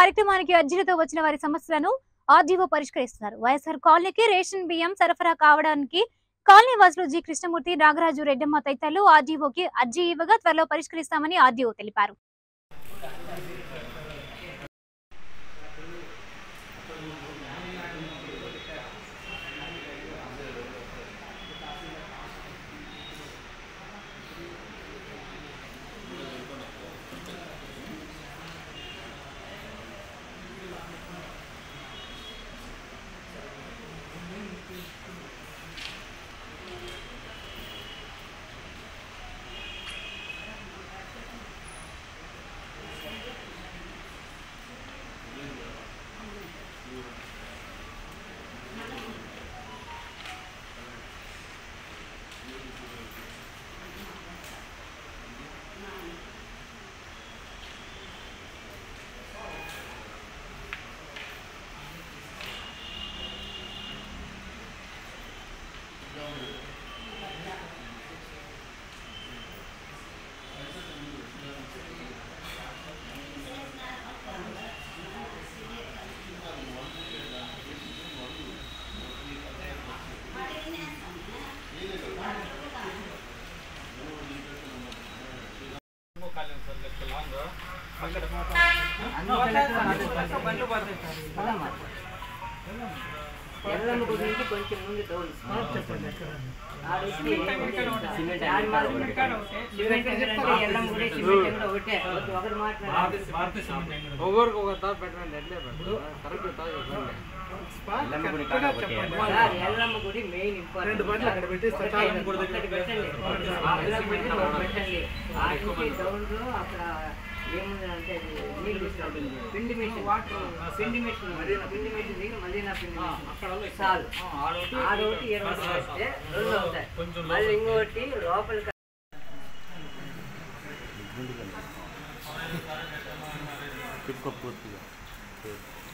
కార్యక్రమానికి అర్జీలతో వచ్చిన వారి సమస్యలను ఆర్డీఓ పరిష్కరిస్తున్నారు వైఎస్ఆర్ కాలనీకి రేషన్ బియ్యం సరఫరా కావడానికి కాలనీ వాసులు జి కృష్ణమూర్తి నాగరాజు రెడ్డమ్మ తదితరులు ఆర్డీఓకి అర్జీ ఇవ్వగా త్వరలో పరిష్కరిస్తామని ఆర్డీఓ తెలిపారు ఎర్రమ్మ గుడి నుంచి కొంచెం ముందు డౌన్ ఆడొచ్చి సిమెంట్ సిమెంట్ ఎక్కడంటే ఎర్రమ్మ గుడి సిమెంట్ ఎక్కడ ఒకటే ఒకటి మాట్లాడారు ఒక్కొక్కరికి ఒక తాత పెట్టండి ఎట్లే పెట్టు కరెక్ట్ తాత చెప్పండి సార్ ఎర్రమ్మ గుడి మెయిన్ ఇంపార్టెంట్ ఎర్రమ్మ గుడి ఒకటి పెట్టండి ఎర్రమ్మ గుడి ఒకటి పెట్టండి ఆ నుంచి డౌన్ లో అక్కడ ఏముందంటే అది నీళ్ళు ఇస్తాడు పిండి మిషన్ వాటర్ పిండి మిషన్ పిండి మిషన్ దగ్గర మదీనా పిండి మిషన్ చాలు ఆ రోడ్డు ఈ రోడ్డు వస్తే రెండు అవుతాయి మళ్ళీ ఇంకోటి లోపలికి పూర్తిగా